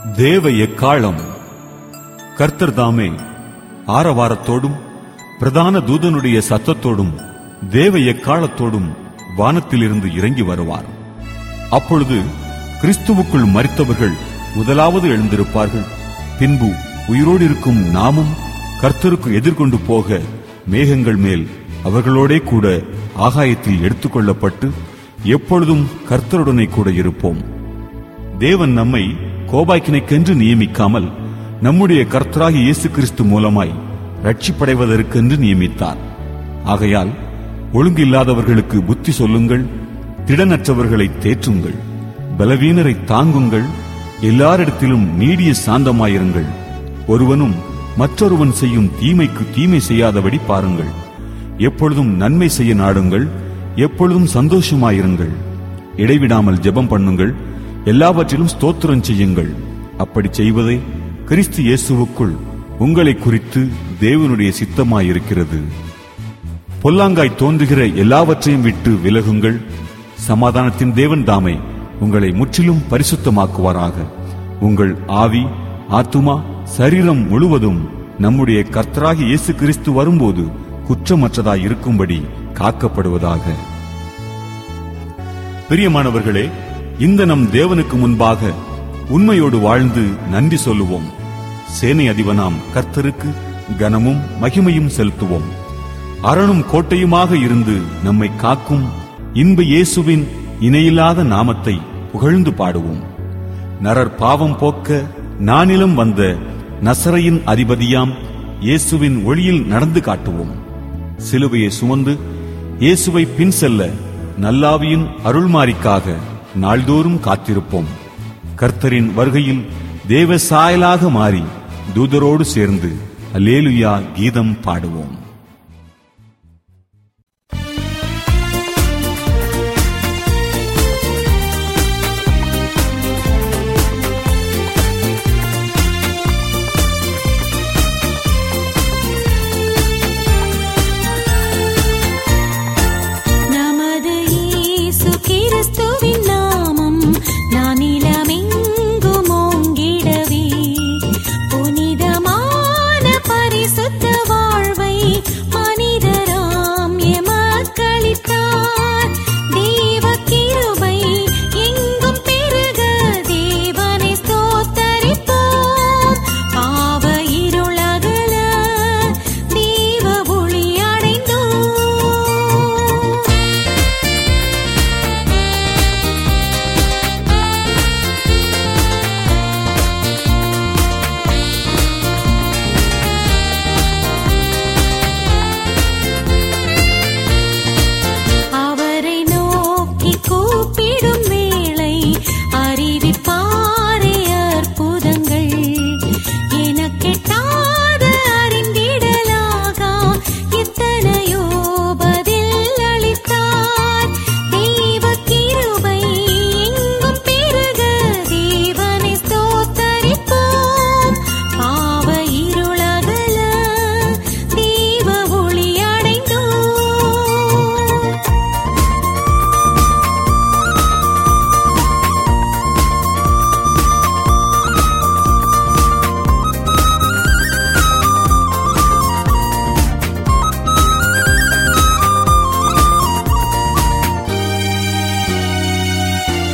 தேவ எக்காலம் கர்த்தர் தாமே ஆரவாரத்தோடும் பிரதான தூதனுடைய சத்தத்தோடும் தேவ எக்காலத்தோடும் வானத்திலிருந்து இறங்கி வருவார் அப்பொழுது கிறிஸ்துவுக்குள் மரித்தவர்கள் முதலாவது எழுந்திருப்பார்கள் பின்பு உயிரோடு இருக்கும் நாமும் கர்த்தருக்கு எதிர்கொண்டு போக மேகங்கள் மேல் அவர்களோடே கூட ஆகாயத்தில் எடுத்துக்கொள்ளப்பட்டு எப்பொழுதும் கர்த்தருடனே கூட இருப்போம் தேவன் நம்மை கோபாக்கினைக்கென்று நியமிக்காமல் நம்முடைய கர்த்தராகிய இயேசு கிறிஸ்து மூலமாய் ரட்சிப்படைவதற்கென்று நியமித்தார் ஆகையால் ஒழுங்கில்லாதவர்களுக்கு புத்தி சொல்லுங்கள் திடனற்றவர்களை தேற்றுங்கள் பலவீனரை தாங்குங்கள் எல்லாரிடத்திலும் நீடிய சாந்தமாயிருங்கள் ஒருவனும் மற்றொருவன் செய்யும் தீமைக்கு தீமை செய்யாதபடி பாருங்கள் எப்பொழுதும் நன்மை செய்ய நாடுங்கள் எப்பொழுதும் சந்தோஷமாயிருங்கள் இடைவிடாமல் ஜெபம் பண்ணுங்கள் எல்லாவற்றிலும் ஸ்தோத்திரம் செய்யுங்கள் அப்படி செய்வதே கிறிஸ்து இயேசுவுக்குள் உங்களை குறித்து தேவனுடைய சித்தமாயிருக்கிறது பொல்லாங்காய் தோன்றுகிற எல்லாவற்றையும் விட்டு விலகுங்கள் சமாதானத்தின் தேவன் தாமே உங்களை முற்றிலும் பரிசுத்தமாக்குவாராக உங்கள் ஆவி ஆத்துமா சரீரம் முழுவதும் நம்முடைய கர்த்தராகிய இயேசு கிறிஸ்து வரும்போது குற்றமற்றதாய் இருக்கும்படி காக்கப்படுவதாக பிரியமானவர்களே இந்த நம் தேவனுக்கு முன்பாக உண்மையோடு வாழ்ந்து நன்றி சொல்லுவோம் சேனை அதிபனாம் கர்த்தருக்கு கனமும் மகிமையும் செலுத்துவோம் அரணும் கோட்டையுமாக இருந்து நம்மை காக்கும் இன்ப இயேசுவின் இணையில்லாத நாமத்தை புகழ்ந்து பாடுவோம் நரர் பாவம் போக்க நானிலம் வந்த நசரையின் அதிபதியாம் இயேசுவின் ஒளியில் நடந்து காட்டுவோம் சிலுவையை சுமந்து இயேசுவை பின் செல்ல நல்லாவியின் அருள்மாரிக்காக நாள்தோறும் காத்திருப்போம் கர்த்தரின் வருகையில் தேவ சாயலாக மாறி தூதரோடு சேர்ந்து அல்லேலுயா கீதம் பாடுவோம் நமது இயேசு கிறிஸ்துவின் நாமம் நானிலமெங்கும் ஓங்கிடவே புனிதமான பரிசுத்த வாழ்வை மனிதராம் எமக்களித்தார் தேவ கிருபை எங்கும் பெருக தேவனை ஸ்தோத்தரிப்போம் பாவ இருளகல தேவ ஒளி அடைந்தோம் அவரை நோக்கி கூப்பிடும் வேளை அறிவிப்பாரே அற்புதங்கள் எனக்கெட்டாத அறிந்திடலாகா எத்தனையோ பதில் அளித்தார் தெய்வ கிருபை எங்கும் பெருக தேவனை ஸ்தோத்தரிப்போம் பாவ இருளகல தேவ ஒளி அடைந்தோம்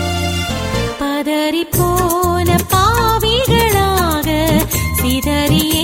பதறிப்போன பாவிகளாக சிதறிய